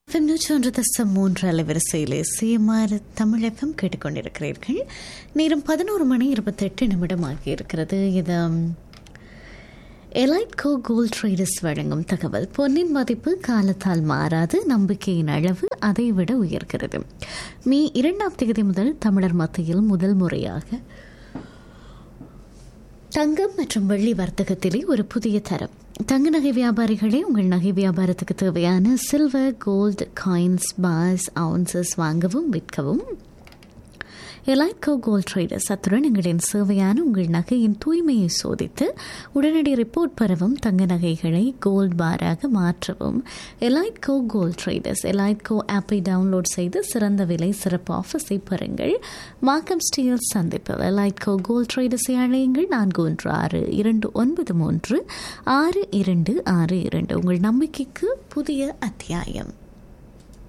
FM நூற்றொன்று தசம் மூன்று அலைவரிசையிலே சிஎம்ஆர் தமிழகம் கேட்டுக்கொண்டிருக்கிறீர்கள் நேரம் பதினோரு மணி இருபத்தெட்டு நிமிடம் ஆகியிருக்கிறது இது எலைட்கோ கோல்ட் ட்ரேடர்ஸ் வழங்கும் தகவல் பொன்னின் மதிப்பு காலத்தால் மாறாது நம்பிக்கையின் அளவு அதை விட உயர்கிறது மே இரண்டாம் தேதி முதல் தமிழர் மத்தியில் முதல் முறையாக தங்கம் மற்றும் வெள்ளி வர்த்தகத்திலே ஒரு புதிய தரம் தங்க நகை வியாபாரிகளே உங்கள் நகை வியாபாரத்துக்கு தேவையான silver gold coins bars ounces வாங்கவும் விற்கவும் எலைட்கோ கோல்ட் ட்ரேடர்ஸ் அத்துடன் எங்களின் சேவையான உங்கள் நகையின் தூய்மையை சோதித்து உடனடி ரிப்போர்ட் பெறவும் தங்க நகைகளை கோல்ட் பாராக மாற்றவும் எலைட்கோ கோல்ட் ட்ரேடர்ஸ் எலைட்கோ ஆப்பை டவுன்லோட் செய்து சிறந்த விலை சிறப்பு ஆஃபர்ஸை பெறுங்கள் மார்க்கம் ஸ்டீல் சந்திப்பில் எலைட்கோ கோல்ட் ட்ரேடர்ஸை அழையுங்கள் நான்கு ஒன்று ஆறு இரண்டு ஒன்பது மூன்று ஆறு இரண்டு ஆறு இரண்டு உங்கள் நம்பிக்கைக்கு புதிய அத்தியாயம்